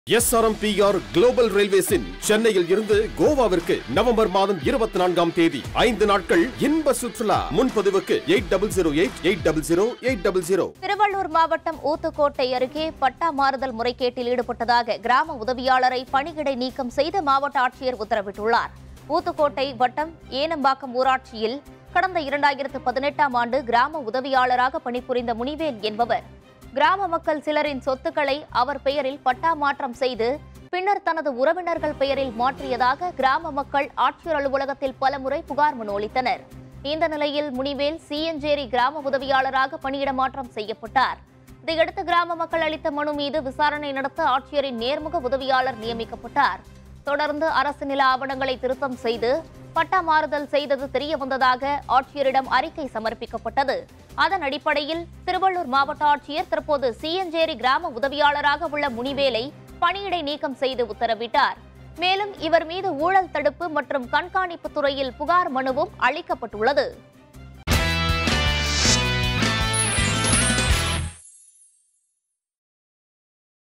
SRMPR global ரயில்வேஸின் சென்னையில் இருந்து கோவாவிற்கு November மாதம் இருபத்தி நான்காம் தேதி ஐந்து நாட்கள் இன்ப சுற்றுலா முன்பதிவுக்கு eight double zero eight eight double zero eight double zero Tiruvallur மாவட்டம் ஊத்துக்கோட்டை அருகே பட்டா மாறுதல் முறைகேட்டில் ஈடுபட்டதாக கிராம உதவியாளரை பணியிடை நீக்கம் செய்து மாவட்ட ஆட்சியர் உத்தரவிட்டுள்ளார் ஊத்துக்கோட்டை வட்டம் ஏனம்பாக்கம் ஊராட்சியில் கடந்த இரண்டாயிரத்து பதினெட்டாம் ஆண்டு கிராம உதவியாளராக பணிபுரிந்த முனிவேல் என்பவர் கிராம மக்கள் சிலரின் சொத்துக்களை அவர் பெயரில் பட்டா மாற்றம் செய்து பின்னர் தனது உறவினர்கள் பெயரில் மாற்றியதாக கிராம மக்கள் ஆட்சியர் அலுவலகத்தில் பலமுறை புகார் மனு அளித்தனர் இந்த நிலையில் முனிவேல் சிஎஞ்சேரி கிராம உதவியாளராக பணியிட மாற்றம் செய்யப்பட்டார் இதையடுத்து கிராம மக்கள் அளித்த மனு மீது விசாரணை நடத்த ஆட்சியரின் நேர்முக உதவியாளர் நியமிக்கப்பட்டார் தொடர்ந்து அரசு நில ஆவணங்களை திருத்தம் செய்து பட்டா மாறுதல் செய்தது தெரிய வந்ததாக ஆட்சியரிடம் அறிக்கை சமர்ப்பிக்கப்பட்டது அதன் அடிப்படையில் திருவள்ளூர் மாவட்ட ஆட்சியர் தற்போது சிஎஞ்சேரி கிராம உதவியாளராக உள்ள முனிவேலை பணியிடை நீக்கம் செய்து உத்தரவிட்டார் மேலும் இவர் மீது ஊழல் தடுப்பு மற்றும் கண்காணிப்பு துறையில் புகார் மனுவும் அளிக்கப்பட்டுள்ளது